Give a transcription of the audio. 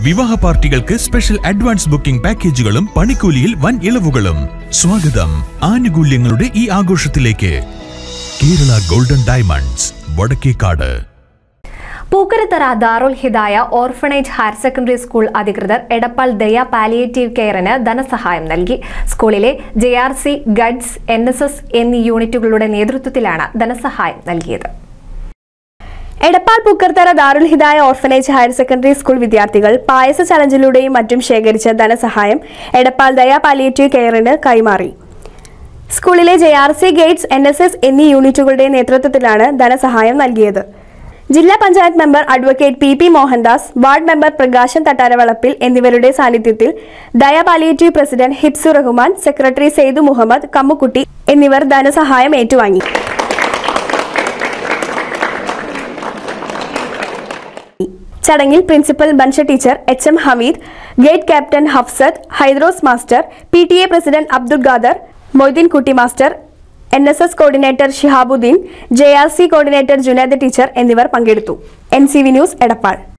വിവാഹ പാർട്ടികൾക്ക് special advance booking പാക്കേജുകളും പണിക്കൂലിയിൽ വൻ ഇളവുകളും സ്വാഗതം ആനുകൂല്യങ്ങളുടെ ഈ ആഘോഷത്തിലേക്ക് Kerala golden diamonds Vadakkekad Pookkarathara Darul Hidaya orphanage higher secondary school അധികൃതർ എടപ്പാൾ ദയ പാലിയേറ്റീവ് കെയറിന് ധനസഹായം നൽകി സ്കൂളിലെ J R C guides N S S എന്നീ യൂണിറ്റുകളുടെ നേതൃത്വത്തിലാണ് ധനസഹായം നൽകിയത് Edappal Pukkarathara Darul Hidaya orphanage higher secondary school വിദ്യാർത്ഥികൾ പായസ ചലഞ്ചിലൂടെയും മറ്റും ശേഖരിച്ച ധനസഹായം എടപ്പാൾ ദയ പാലിയേറ്റീവ് കെയറിന് കൈമാറി സ്കൂളിലെ J R C guides N S S എന്നീ യൂണിറ്റുകളുടെ നേതൃത്വത്തിലാണ് ധനസഹായം നൽകിയത് ജില്ലാ panchayat member advocate P P Mohandas ward member Prakashan Thattaravalappil എന്നിവരുടെ സാന്നിധ്യത്തിൽ Daya palliative president Hibsu Rahman secretary Saidu Muhammad Kammukutty എന്നിവർ ധനസഹായം ഏറ്റുവാങ്ങി ചടങ്ങിൽ principal Bansha teacher H M Hameed guide captain Hafsath Hydros master P T A president Abdul Khader Moideen Kutty master N S S coordinator Shihabuddin J R C coordinator Junaid teacher എന്നിവർ പങ്കെടുത്തു N C V news Edappal